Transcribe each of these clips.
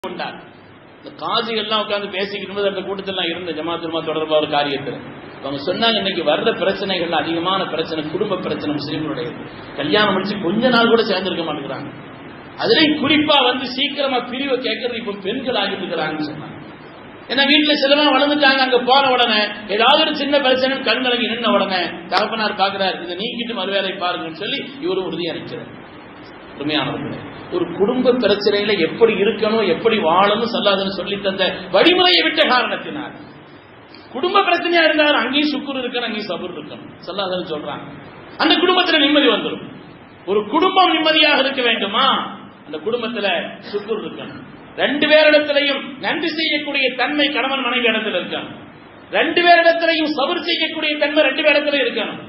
கொண்டார் இந்த காசிகள்லாம் உட்கார்ந்து பேசிக்கிட்டு போது அந்த கூட்டத்தில் இருந்த ஜமாத்துமா தொடர்பாக ஒரு காரியத்தில் அவங்க சொன்னாங்க இன்னைக்கு வர்ற பிரச்சனைகள் அதிகமான பிரச்சனை குடும்ப பிரச்சனை முஸ்லீம்களுடைய கல்யாணம் முடிச்சு கொஞ்ச நாள் கூட சேர்ந்திருக்க மாட்டேங்கிறாங்க அதுலயும் குறிப்பா வந்து சீக்கிரமா பிரிவை கேட்கறது இப்ப பெண்கள் ஆகிட்டு இருக்கிறாங்கன்னு சொன்னாங்க ஏன்னா வீட்டுல சிலவா வளர்ந்துட்டாங்க அங்க போன உடனே ஏதாவது ஒரு சின்ன பிரச்சனை கண் கலங்கி நின்ன உடனே தகப்பனார் பாக்குறாரு இதை நீக்கிட்டு மறுவேலை பாருங்கன்னு சொல்லி இவரும் உறுதியா நிற்கிறார் உண்மையானவர்களே ஒரு குடும்ப பிரச்சனையில எப்படி இருக்கணும் எப்படி வாழணும் சொல்லாதுன்னு சொல்லி தந்த வழிமுறையை விட்ட காரணத்தினார் குடும்ப பிரச்சனையா இருந்தாலும் அங்கேயும் சுக்குர் இருக்கணும் அங்கேயும் சபுர் இருக்கணும் சொல்லாதுன்னு சொல்றாங்க அந்த குடும்பத்துல நிம்மதி வந்துடும் ஒரு குடும்பம் நிம்மதியாக இருக்க வேண்டுமா அந்த குடும்பத்துல சுக்குர் இருக்கணும் ரெண்டு பேரிடத்திலையும் நன்றி செய்யக்கூடிய தன்மை கணவன் மனைவி இடத்துல இருக்கணும் ரெண்டு பேரிடத்திலையும் சபர் செய்யக்கூடிய தன்மை ரெண்டு பேரிடத்துல இருக்கணும்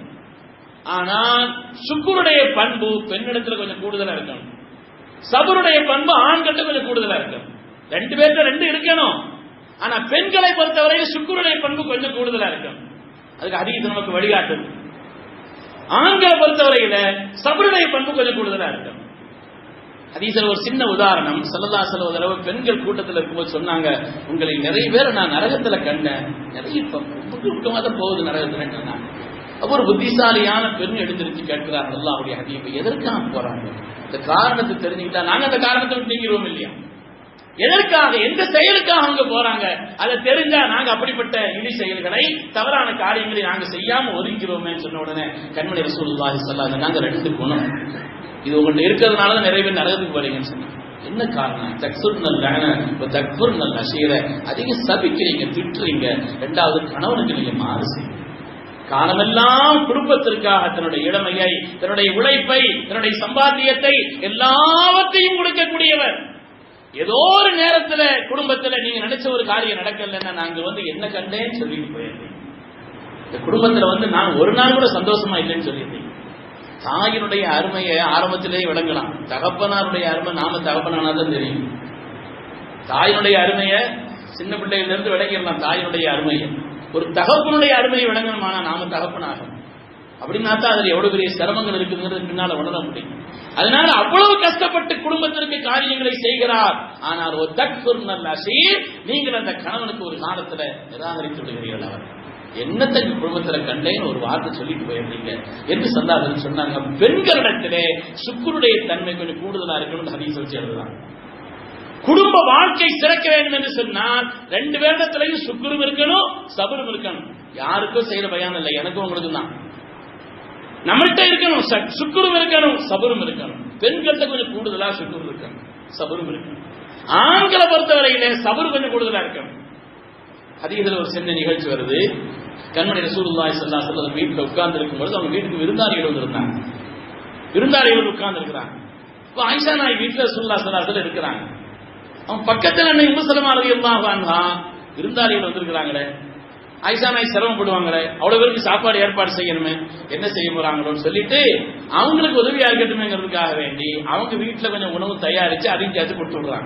ஆனால் சுக்குருடைய பண்பு பெண்ணிடத்துல கொஞ்சம் கூடுதலா இருக்கணும் சபருடைய பண்பு ஆண்கிட்ட கொஞ்சம் கூடுதலா இருக்கணும் ரெண்டு பேர்த்த ரெண்டு இருக்கணும் ஆனா பெண்களை பொறுத்தவரையில் சுக்குருடைய பண்பு கொஞ்சம் கூடுதலா இருக்கணும் அதுக்கு அதிக நமக்கு வழிகாட்டுது ஆண்களை பொறுத்தவரையில சபருடைய பண்பு கொஞ்சம் கூடுதலா இருக்கணும் அதீசர் ஒரு சின்ன உதாரணம் சல்லல்லா செலவு தடவை பெண்கள் கூட்டத்தில் இருக்கும்போது சொன்னாங்க உங்களை நிறைய பேர் நான் நரகத்துல கண்டேன் நிறைய ரொம்ப தான் போகுது நரகத்துல கண்டாங்க அப்போ ஒரு புத்திசாலியான பெண் எழுந்திருச்சு கேட்கிறார் அல்லாவுடைய ஹதீபை எதற்காக போறாங்க இந்த காரணத்தை தெரிஞ்சுக்கிட்டா நாங்க அந்த காரணத்தை விட்டு நீங்கிறோம் இல்லையா எதற்காக எந்த செயலுக்காக அவங்க போறாங்க அதை தெரிஞ்சா நாங்க அப்படிப்பட்ட இழி செயல்களை தவறான காரியங்களை நாங்க செய்யாம ஒதுங்கிறோமே சொன்ன உடனே கண்மணி ரசூலுல்லாஹி சொல்லாங்க நாங்க ரெண்டு குணம் இது உங்கள்ட்ட இருக்கிறதுனால தான் நிறைய பேர் நரகத்துக்கு போறீங்கன்னு சொன்னாங்க என்ன காரணம் தக்சுர் நல்ல தக்புர் நல்ல அசீர அதிக சபிக்கிறீங்க திட்டுறீங்க ரெண்டாவது கணவனுக்கு நீங்க மாறு செய்யுங்க காலமெல்லாம் குடும்பத்திற்காக தன்னுடைய இளமையை தன்னுடைய உழைப்பை தன்னுடைய சம்பாத்தியத்தை எல்லாவற்றையும் கொடுக்கக்கூடியவர் ஏதோ ஒரு நேரத்துல குடும்பத்துல நீங்க நினைச்ச ஒரு காரியம் நடக்கலன்னா நாங்க வந்து என்ன கண்டேன்னு சொல்லிட்டு போயிருந்தேன் இந்த குடும்பத்துல வந்து நான் ஒரு நாள் கூட சந்தோஷமா இல்லைன்னு சொல்லியிருந்தேன் தாயினுடைய அருமையை ஆரம்பத்திலேயே விளங்கலாம் தகப்பனாருடைய அருமை நாம தகப்பனானா தான் தெரியும் தாயினுடைய அருமையை சின்ன பிள்ளையில இருந்து விளங்கிடலாம் தாயினுடைய அருமையை ஒரு தகப்பனுடைய அருமையை விளங்கணுமானா நாம தகப்பனாகும் அப்படின்னா தான் அதுல எவ்வளவு பெரிய சிரமங்கள் இருக்குங்கிறது பின்னால உணர முடியும் அதனால அவ்வளவு கஷ்டப்பட்டு குடும்பத்திற்கு காரியங்களை செய்கிறார் ஆனால் ஒரு தக்புர் நல்ல அசீர் நீங்கள் அந்த கணவனுக்கு ஒரு காலத்துல நிராகரித்து விடுகிறீர்கள் அவர் என்னத்தை குடும்பத்துல கண்டேன்னு ஒரு வார்த்தை சொல்லிட்டு போயிருந்தீங்க என்று சொன்னார்கள் சொன்னாங்க பெண்களிடத்திலே சுக்குருடைய தன்மை கொஞ்சம் கூடுதலா இருக்கணும்னு ஹதீஸ் வச்சு எழுதுறாங்க குடும்ப வாழ்க்கை சிறக்க வேண்டும் என்று சொன்னால் ரெண்டு பேரிடத்திலையும் சுக்குரும் இருக்கணும் சபரும் இருக்கணும் யாருக்கும் செய்யற பயம் இல்லை எனக்கும் உங்களுக்கு தான் நம்மள்கிட்ட இருக்கணும் சுக்குரும் இருக்கணும் சபரும் இருக்கணும் பெண்கள்கிட்ட கொஞ்சம் கூடுதலா சுக்குரும் இருக்கணும் சபரும் இருக்கணும் ஆண்களை பொறுத்தவரையில சபரு கொஞ்சம் கூடுதலா இருக்கணும் அதிகத்தில் ஒரு சின்ன நிகழ்ச்சி வருது கண்மணி ரசூலுல்லாய் சல்லா சொல்ல வீட்டில் உட்கார்ந்து இருக்கும்போது அவங்க வீட்டுக்கு விருந்தாளிகள் வந்திருந்தாங்க விருந்தாளிகள் உட்கார்ந்து இருக்கிறாங்க இப்போ ஐஷா நாய் வீட்டில் ரசூல்லா சல்லாத்தில் இருக்கிறாங்க அவன் பக்கத்தில் என்ன உமுசலமா இருந்தான் வாங்கா விருந்தாளிகள் வந்திருக்கிறாங்களே ஐசா நாய் சிரமப்படுவாங்களே அவ்வளவு பேருக்கு சாப்பாடு ஏற்பாடு செய்யணுமே என்ன செய்ய போறாங்களோன்னு சொல்லிட்டு அவங்களுக்கு உதவியா இருக்கட்டுமேங்கிறதுக்காக வேண்டி அவங்க வீட்டுல கொஞ்சம் உணவு தயாரிச்சு அதையும் சேர்த்து கொடுத்து விடுறாங்க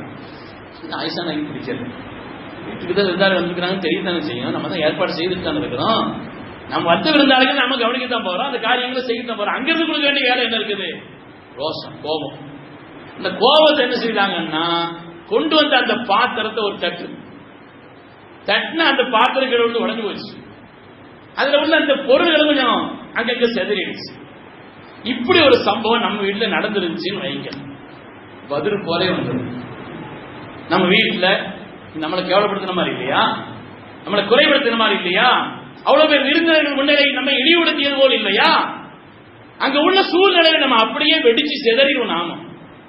ஐசா நாய் பிடிச்சது வீட்டுக்கு தான் விருந்தாளி வந்திருக்கிறாங்க தெரியத்தானே செய்யும் நம்ம தான் ஏற்பாடு செய்துட்டு தானே இருக்கிறோம் நம்ம வந்த விருந்தாளிகள் நம்ம கவனிக்க தான் போறோம் அந்த காரியங்களை செய்ய தான் போறோம் அங்கிருந்து கொடுக்க வேண்டிய வேலை என்ன இருக்குது ரோஷம் கோபம் இந்த கோபத்தை என்ன செய்தாங்கன்னா கொண்டு வந்த அந்த பாத்திரத்தை ஒரு தட்டு தட்டுன அந்த பாத்திரங்கள் வந்து உடஞ்சு போச்சு அதுல உள்ள அந்த பொருள்கள் கொஞ்சம் அங்கங்க செதறிடுச்சு இப்படி ஒரு சம்பவம் நம்ம வீட்டுல நடந்துருந்துச்சுன்னு வைங்க பதில் போலே வந்துடும் நம்ம வீட்டுல நம்மளை கேவலப்படுத்தின மாதிரி இல்லையா நம்மளை குறைபடுத்தின மாதிரி இல்லையா அவ்வளவு பேர் விருந்தினர்கள் முன்னிலை நம்ம இழிவுபடுத்தியது போல் இல்லையா அங்க உள்ள சூழ்நிலையை நம்ம அப்படியே வெடிச்சு செதறிடும் நாம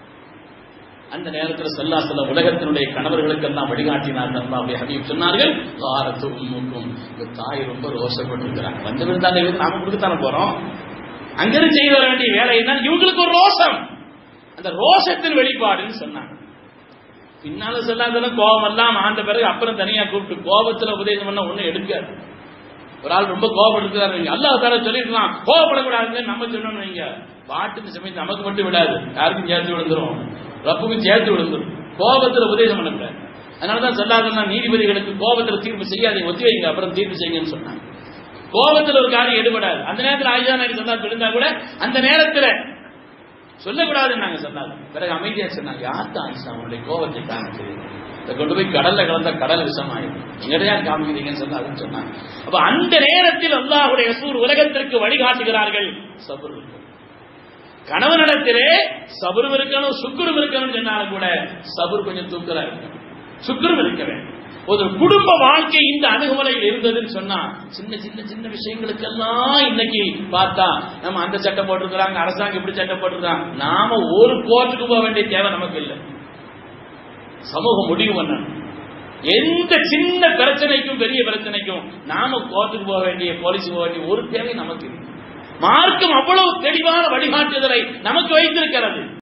அந்த நேரத்தில் சொல்லா சொல்ல உலகத்தினுடைய கணவர்களுக்கெல்லாம் வழிகாட்டினார் அல்லாவுடைய ஹபீப் சொன்னார்கள் காரத்து உம்முக்கும் இந்த தாய் ரொம்ப ரோஷப்பட்டிருக்கிறாங்க வந்த விருந்தாளிகளுக்கு நாம கொடுத்துத்தானே போறோம் அங்கிருந்து செய்து வர வேண்டிய வேலை என்ன இவங்களுக்கு ஒரு ரோஷம் அந்த ரோஷத்தின் வெளிப்பாடுன்னு சொன்னாங்க பின்னால சொல்லாதல கோபம் எல்லாம் ஆண்ட பிறகு அப்புறம் தனியா கூப்பிட்டு கோபத்துல உபதேசம் பண்ண ஒண்ணு எடுக்காது ஒரு ஆள் ரொம்ப கோபப்படுத்துறாரு அல்லா தார சொல்லிருக்கலாம் கோபப்படக்கூடாதுன்னு நம்ம சொன்னோம் வைங்க பாட்டுக்கு சமயத்து நமக்கு மட்டும் விடாது யாருக்கும் சேர்த்து விழுந்துரும் ரப்புக்கும் சேர்த்து விழுந்துரும் கோபத்துல உபதேசம் பண்ணக்கூடாது அதனாலதான் சொல்லாதன்னா நீதிபதிகளுக்கு கோபத்துல தீர்ப்பு செய்யாதீங்க ஒத்தி வைங்க அப்புறம் தீர்ப்பு செய்யுங்கன்னு சொன்னாங்க கோபத்துல ஒரு காரியம் எடுபடாது அந்த நேரத்தில் ஆயுதா நாயகி சொன்னா விழுந்தா கூட அந்த நேரத்துல சொல்லக்கூடாதுன்னு நாங்க சொன்னாங்க பிறகு அமைதியா சொன்னாங்க யார் தான் ஆயிஷா உங்களுடைய கோபத்தை காமிச்சு இதை கொண்டு போய் கடல்ல கலந்த கடல் விஷமாயிடும் எங்கடையா காமிக்கிறீங்கன்னு சொல்லி அதுன்னு சொன்னாங்க அப்ப அந்த நேரத்தில் அல்லாஹுடைய சூர் உலகத்திற்கு வழிகாட்டுகிறார்கள் சபுர் இருக்கணும். கணவனிடத்திலே சபுரும் இருக்கணும் சுக்குரும் இருக்கணும் சொன்னாலும் கூட சபுர் கொஞ்சம் தூக்கலா இருக்கணும் சுக்குரும் இருக்க வேண்டும் ஒரு குடும்ப வாழ்க்கை இந்த அணுகுமுறையில் இருந்ததுன்னு சொன்னா சின்ன சின்ன சின்ன விஷயங்களுக்கெல்லாம் இன்னைக்கு பார்த்தா நம்ம அந்த சட்டம் போட்டிருக்கிறாங்க அரசாங்கம் இப்படி சட்டம் போட்டிருக்காங்க நாம ஒரு கோர்ட்டுக்கு போக வேண்டிய தேவை நமக்கு இல்லை சமூகம் முடிவு பண்ணணும் எந்த சின்ன பிரச்சனைக்கும் பெரிய பிரச்சனைக்கும் நாம கோர்ட்டுக்கு போக வேண்டிய போலீஸ் போக வேண்டிய ஒரு தேவை நமக்கு இல்லை. மார்க்கம் அவ்வளவு தெளிவான வழிகாட்டுதலை நமக்கு வைத்திருக்கிறது